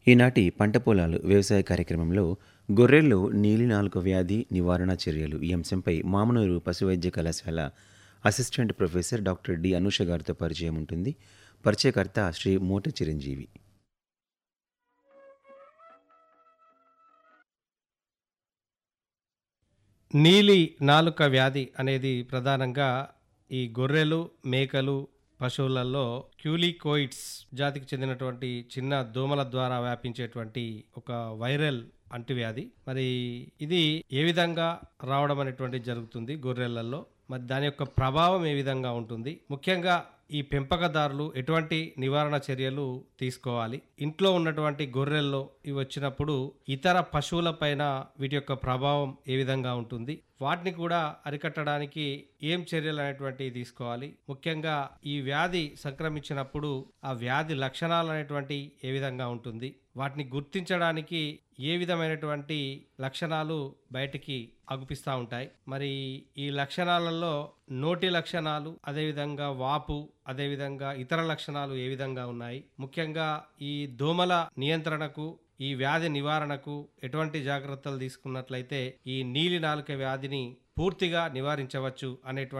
ఈనాటి పంట పొలాలు వ్యవసాయ కార్యక్రమంలో గొర్రెల్లో నీలినాలుక వ్యాధి నివారణ చర్యలు ఈ అంశంపై మామనూరు పశువైద్య కళాశాల assistant professor doctor D Anusha గారితో పరిచయం ఉంటుంది పరిచయకర్త శ్రీ మూట చిరంజీవి నీలి నాలుక వ్యాధి అనేది ప్రధానంగా ఈ గొర్రెలు మేకలు పశువులలో క్యూలికోయిడ్స్ జాతికి చెందినటువంటి చిన్న దోమల ద్వారా వ్యాపించేటువంటి ఒక వైరల్ అంటువ్యాధి మరి ఇది ఏ విధంగా రావడం అనేటువంటి జరుగుతుంది గొర్రెలలో మరి దాని యొక్క ప్రభావం ఏ విధంగా ఉంటుంది ముఖ్యంగా ఈ పెంపకదారులు ఎటువంటి నివారణ చర్యలు తీసుకోవాలి ఇంట్లో ఉన్నటువంటి గొర్రెల్లో ఇవి వచ్చినప్పుడు ఇతర పశువులపైన వీటి యొక్క ప్రభావం ఏ విధంగా ఉంటుంది వాటిని కూడా అరికట్టడానికి ఏం చర్యలు అనేటువంటివి తీసుకోవాలి ముఖ్యంగా ఈ వ్యాధి సంక్రమించినప్పుడు ఆ వ్యాధి లక్షణాలు అనేటువంటి ఏ విధంగా ఉంటుంది వాటిని గుర్తించడానికి ఏ విధమైనటువంటి లక్షణాలు బయటికి అగుపిస్తూ ఉంటాయి మరి ఈ లక్షణాలలో నోటి లక్షణాలు అదేవిధంగా వాపు అదేవిధంగా ఇతర లక్షణాలు ఏ విధంగా ఉన్నాయి ముఖ్యంగా ఈ దోమల నియంత్రణకు ఈ వ్యాధి నివారణకు ఎటువంటి జాగ్రత్తలు తీసుకున్నట్లయితే ఈ నీలి నాలుక వ్యాధిని పూర్తిగా నివారించవచ్చు అనేటువంటి